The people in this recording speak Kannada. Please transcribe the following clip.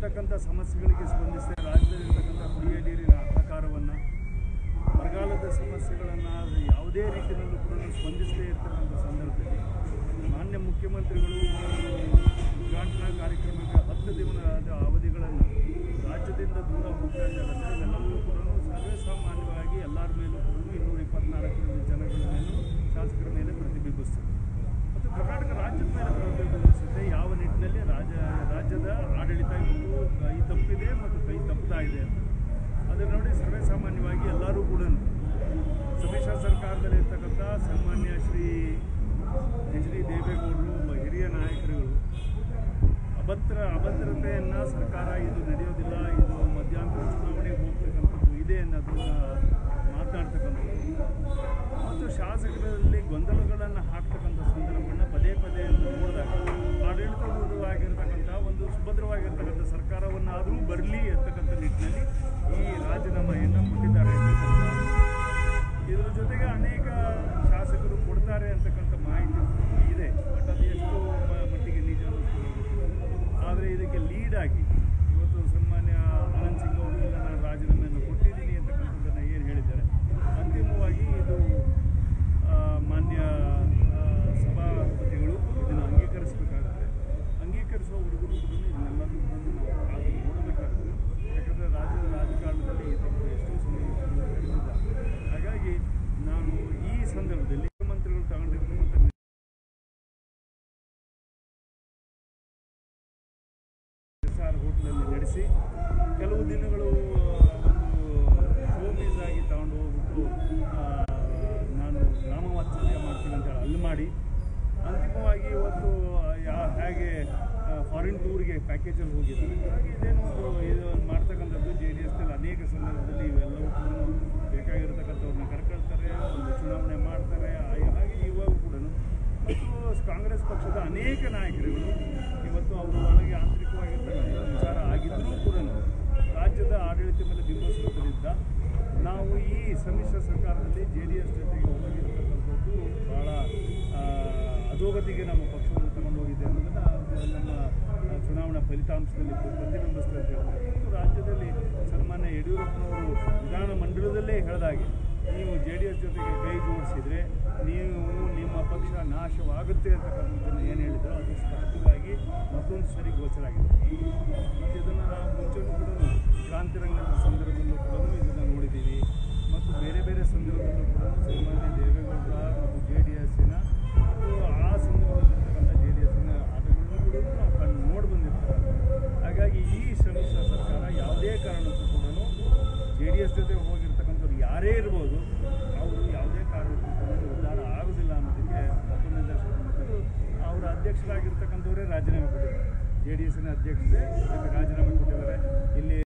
ಇರ್ತಕ್ಕಂಥ ಸಮಸ್ಯೆಗಳಿಗೆ ಸ್ಪಂದಿಸಿ ರಾಜ್ಯದಲ್ಲಿರ್ತಕ್ಕಂಥ ಕುಡಿಯ ನೀರಿನ ಹಾಹಾಕಾರವನ್ನು ಬರಗಾಲದ ಸಮಸ್ಯೆಗಳನ್ನು ಯಾವುದೇ ರೀತಿಯಲ್ಲೂ ಕೂಡ ಸ್ಪಂದಿಸದೇ ಇರ್ತಕ್ಕಂಥ ಸಂದರ್ಭದಲ್ಲಿ ಮಾನ್ಯ ಮುಖ್ಯಮಂತ್ರಿಗಳು ಉದ್ಘಾಟನಾ ಕಾರ್ಯಕ್ರಮಕ್ಕೆ ಹತ್ತು ದಿನದ ಅವಧಿಗಳನ್ನು ರಾಜ್ಯದಿಂದ ದೂರ ಹೋಗ್ತಾ ಇದ್ದಾರೆ ಅಂದರೆ ಇವೆಲ್ಲವೂ ಕೂಡ ಸರ್ವೇ ಸಾಮಾನ್ಯವಾಗಿ ಎಲ್ಲರ ಮೇಲೂ ಕೂಡ ಇನ್ನೂರ ಇಪ್ಪತ್ನಾಲ್ಕು ಜನಗಳ ಮೇಲೂ ಶಾಸಕರ ಮೇಲೆ ಪ್ರತಿಬಿಂಬಿಸ್ತದೆ ಮತ್ತು ಕರ್ನಾಟಕ ರಾಜ್ಯದ ಮೇಲೆ ಪ್ರತಿಬಿಂಬಿಸುತ್ತೆ ಯಾವ ನಿಟ್ಟಿನಲ್ಲಿ ರಾಜ್ಯ ರಾಜ್ಯದ ಆಡಳಿತ ಇವತ್ತು ಕೈ ತಪ್ಪಿದೆ ಮತ್ತು ಕೈ ತಪ್ಪುತ್ತಾ ಇದೆ ಅಂತ ಅದನ್ನು ನೋಡಿ ಸರ್ವೇ ಸಾಮಾನ್ಯವಾಗಿ ಎಲ್ಲರೂ ಕೂಡ ಸಮ್ಮಿಶ್ರ ಸರ್ಕಾರದಲ್ಲಿ ಇರ್ತಕ್ಕಂಥ ಸನ್ಮಾನ್ಯ ಶ್ರೀ ಎಚ್ ಡಿ ದೇವೇಗೌಡರು ಒಬ್ಬ ಹಿರಿಯ ನಾಯಕರುಗಳು ಅಭದ್ರ ಅಭದ್ರತೆಯನ್ನು ಸರ್ಕಾರ ಇದು ನಡೆಯೋದಿಲ್ಲ ಇದು ಮಧ್ಯಂತರ ಚುನಾವಣೆಗೆ ಹೋಗ್ತಕ್ಕಂಥದ್ದು ಇದೆ ಅನ್ನೋದನ್ನ ಮಾತನಾಡ್ತಕ್ಕಂಥದ್ದು ಮತ್ತು ಶಾಸಕರಲ್ಲಿ ಗೊಂದಲಗಳನ್ನು ಹಾಕ್ತಕ್ಕಂಥ ಸಂದರ್ಭಗಳನ್ನ ಪದೇ ಪದೇ ನೋಡಿದಾಗ ಆಡಳಿತವಾಗಿರ್ತಕ್ಕಂಥ ಒಂದು ಸುಭದ್ರವಾಗಿರ್ತಕ್ಕಂಥ ಸರ್ಕಾರವನ್ನಾದರೂ ಬರಲಿ ಅಂತಕ್ಕಂಥ ನಿಟ್ಟಿನಲ್ಲಿ ಈ ರಾಜೀನಾಮೆಯನ್ನು ಕೊಟ್ಟಿದ್ದಾರೆ ಅಂತಕ್ಕಂಥ ಇದರ ಜೊತೆಗೆ ಅನೇಕ ಶಾಸಕರು ಕೊಡ್ತಾರೆ ಅಂತಕ್ಕಂಥ ಮಾಹಿತಿ ಇದೆ ಬಟ್ ಅದು ಎಷ್ಟು ಮ- ಮಟ್ಟಿಗೆ ನಿಜ ಆದರೆ ಇದಕ್ಕೆ ಲೀಡ್ ಆಗಿ ಇವತ್ತು ಸನ್ಮಾನ್ಯ ಆನಂದ್ ಸಿಂಗ್ ಅವರು ಇಲ್ಲ ನಾನು ರಾಜೀನಾಮೆಯನ್ನು ಕೊಟ್ಟಿದ್ದೀನಿ ಅಂತಕ್ಕಂಥದ್ದನ್ನು ಏನು ಹೇಳಿದ್ದಾರೆ ಅಂತಿಮವಾಗಿ ಇದು ಆ, ಮಾನ್ಯ ಆ, ಸಭಾಪತಿಗಳು ಇದನ್ನು ಅಂಗೀಕರಿಸಬೇಕಾಗುತ್ತೆ ಅಂಗೀಕರಿಸುವವರೆಗೂ ಕೂಡ ಇದನ್ನೆಲ್ಲದೂ ಕೂಡ ನಾವು ಕಾದು ನೋಡಬೇಕಾಗುತ್ತೆ ಯಾಕಂದರೆ ರಾಜ್ಯದ ರಾಜಕಾರಣದಲ್ಲಿ ಈ ತಪ್ಪು ಎಷ್ಟೋ ಸಂದರ್ಭಗಳು ನಡೆದಿದ್ದಾರೆ ಹಾಗಾಗಿ ನಾನು ಈ ಸಂದರ್ಭದಲ್ಲಿ ಮುಖ್ಯಮಂತ್ರಿಗಳು ತಗೊಂಡಿರ್ತಕ್ಕಂಥ ಎಸ್ ಆರ್ ಹೋಟ್ಲಲ್ಲಿ ನಡೆಸಿ ಕೆಲವು ದಿನಗಳು ಒಂದು ಶೋಬೀಸ್ ಆಗಿ ತಗೊಂಡು ಹೋಗ್ಬಿಟ್ಟು ಆ, ನಾನು ಗ್ರಾಮ ವಾತ್ಸಲ್ಯ ಮಾಡ್ತೀನಿ ಅಂತ ಹೇಳಿ ಅಲ್ಲಿ ಮಾಡಿ ಅಂತಿಮವಾಗಿ ಇವತ್ತು ಯಾ ಹೇಗೆ ಫಾರಿನ್ ಟೂರ್ಗೆ ಪ್ಯಾಕೇಜಲ್ಲಿ ಹೋಗಿದ್ದಾರೆ ಹಾಗೆ ಇದೇನೋ ಒಂದು ಇದು ಮಾಡ್ತಕ್ಕಂಥದ್ದು ಜೆ ಡಿ ಎಸ್ನಲ್ಲಿ ಅನೇಕ ಸಂದರ್ಭದಲ್ಲಿ ಇವೆಲ್ಲವೂ ಕೂಡ ಬೇಕಾಗಿರ್ತಕ್ಕಂಥವ್ರನ್ನ ಕರ್ಕೊಳ್ತಾರೆ ಒಂದು ಚುನಾವಣೆ ಮಾಡ್ತಾರೆ ಆ- ಹಾಗೆ ಇವಾಗ ಕೂಡ ಮತ್ತು ಕಾಂಗ್ರೆಸ್ ಪಕ್ಷದ ಅನೇಕ ನಾಯಕರುಗಳು ಇವತ್ತು ಅವರು ಒಳಗೆ ಆಂತರಿಕವಾಗಿರ್ತಕ್ಕಂಥ ವಿಚಾರ ಆಗಿದ್ದರೂ ಕೂಡ ರಾಜ್ಯದ ಆಡಳಿತ ಮೇಲೆ ಬಿಂಬಿಸುವುದರಿಂದ ನಾವು ಈ ಸಮ್ಮಿಶ್ರ ಸರ್ಕಾರದಲ್ಲಿ ಜೆ ಡಿ ಎಸ್ ಜೊತೆಗೆ ಹೋಗಿರ್ತಕ್ಕಂಥದ್ದು ಭಾಳ ಆ, ಅಧೋಗತಿಗೆ ನಮ್ಮ ಪಕ್ಷವನ್ನು ತಗೊಂಡು ಹೋಗಿದೆ ಅನ್ನೋದನ್ನು ನಮ್ಮ ಆ, ಚುನಾವಣಾ ಫಲಿತಾಂಶದಲ್ಲಿ ಪ್ರತಿಬಿಂಬಿಸ್ತದೆ ಅಂತ ಹೇಳ್ತಾರೆ ಮತ್ತು ರಾಜ್ಯದಲ್ಲಿ ಸನ್ಮಾನ್ಯ ಯಡಿಯೂರಪ್ಪನವರು ವಿಧಾನ ಮಂಡಲದಲ್ಲೇ ಹೇಳಿದಾಗೆ ನೀವು ಜೆ ಡಿ ಎಸ್ ಜೊತೆಗೆ ಕೈ ಜೋಡಿಸಿದರೆ ನೀವು ನಿಮ್ಮ ಪಕ್ಷ ನಾಶವಾಗುತ್ತೆ ಅಂತಕ್ಕಂಥದ್ದನ್ನು ಏನು ಹೇಳಿದ್ರು ಅದು ಸ್ಪಷ್ಟವಾಗಿ ಮತ್ತೊಂದು ಸರಿ ಗೋಚರ ಆಗಿದೆ ಮತ್ತು ಇದನ್ನು ನಾವು ಮುಂಚೆನೂ ಕೂಡ ಕ್ರಾಂತಿರಂಗದ ಸಂದರ್ಭದಲ್ಲೂ ಕೂಡ ಇದನ್ನು ನೋಡಿದ್ದೀವಿ ಮತ್ತು ಬೇರೆ ಬೇರೆ ಸಂದರ್ಭದಲ್ಲೂ ಕೂಡ ಸನ್ಮಾನ್ಯ ದೇವೇಗೌಡರ ಮತ್ತು ಜೆ ಡಿ ಎಸ್ಸಿನ ಮತ್ತು ಆ ಸಂದರ್ಭದಲ್ಲಿರ್ತಕ್ಕಂಥ ಜೆ ಡಿ ಎಸ್ಸಿನ ಆಟಗಳನ್ನು ಕೂಡ ನಾವು ಕಣ್ಣು ನೋಡಿ ಬಂದಿರ್ತಾರೆ ಹಾಗಾಗಿ ಈ ಸಮ್ಮಿಶ್ರ ಸರ್ಕಾರ ಯಾವುದೇ ಕಾರಣಕ್ಕೂ ಕೂಡ ಜೆ ಡಿ ಎಸ್ ಜೊತೆ ಹೋಗಿರ್ತಕ್ಕಂಥವ್ರು ಯಾರೇ ಇರ್ಬೋದು ಅವರು ಯಾವುದೇ ಕಾರಣಕ್ಕೂ ಕೂಡ ಉದ್ಧಾರ ಆಗೋದಿಲ್ಲ ಅನ್ನೋದಕ್ಕೆ ಮತ್ತೊಂದು ನಿದರ್ಶನ ಮತ್ತು ಅವರ ಅಧ್ಯಕ್ಷರಾಗಿರ್ತಕ್ಕಂಥವರೇ ರಾಜೀನಾಮೆ ಕೊಟ್ಟಿದ್ದಾರೆ ಜೆ ಡಿ ಎಸ್ಸಿನ ಅಧ್ಯಕ್ಷರೇ ಇದಕ್ಕೆ ರಾಜೀನಾಮೆ ಕೊಟ್ಟಿದ್ದಾರೆ ಇಲ್ಲಿ